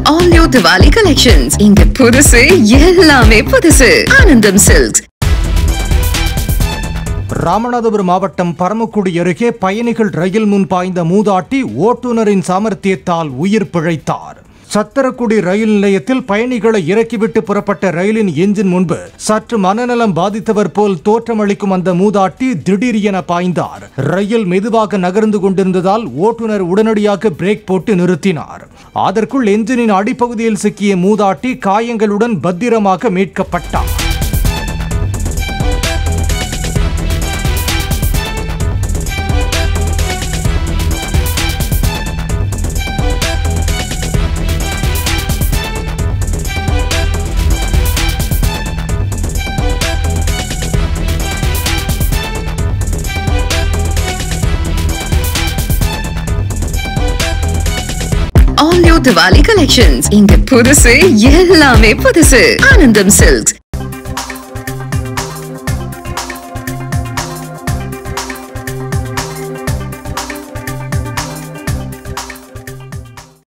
All new Diwali collections. இங்க புதுசு எல்லாமே புதுசு ஆனந்தம் சில்க்ஸ் ராமநாதபுரம் மாவட்டம் பரமக்குடி அருகே பயணிகள் ரயில் முன் பாய்ந்த மூதாட்டி ஓட்டுநரின் சாமர்த்தியத்தால் உயிர் பிழைத்தார் சத்திரக்குடி ரயில் நிலையத்தில் பயணிகளை இறக்கிவிட்டு புறப்பட்ட ரயிலின் எஞ்சின் முன்பு சற்று மனநலம் பாதித்தவர் போல் தோற்றமளிக்கும் அந்த மூதாட்டி திடீர் என பாய்ந்தார் ரயில் மெதுவாக நகர்ந்து கொண்டிருந்ததால் ஓட்டுநர் உடனடியாக பிரேக் போட்டு நிறுத்தினார் அதற்குள் எஞ்சினின் அடிப்பகுதியில் சிக்கிய மூதாட்டி காயங்களுடன் பத்திரமாக மீட்கப்பட்டார் All new Diwali collections. இங்க புதுசு எல்லாமே புதுசு ஆனந்தம் சில்க்ஸ்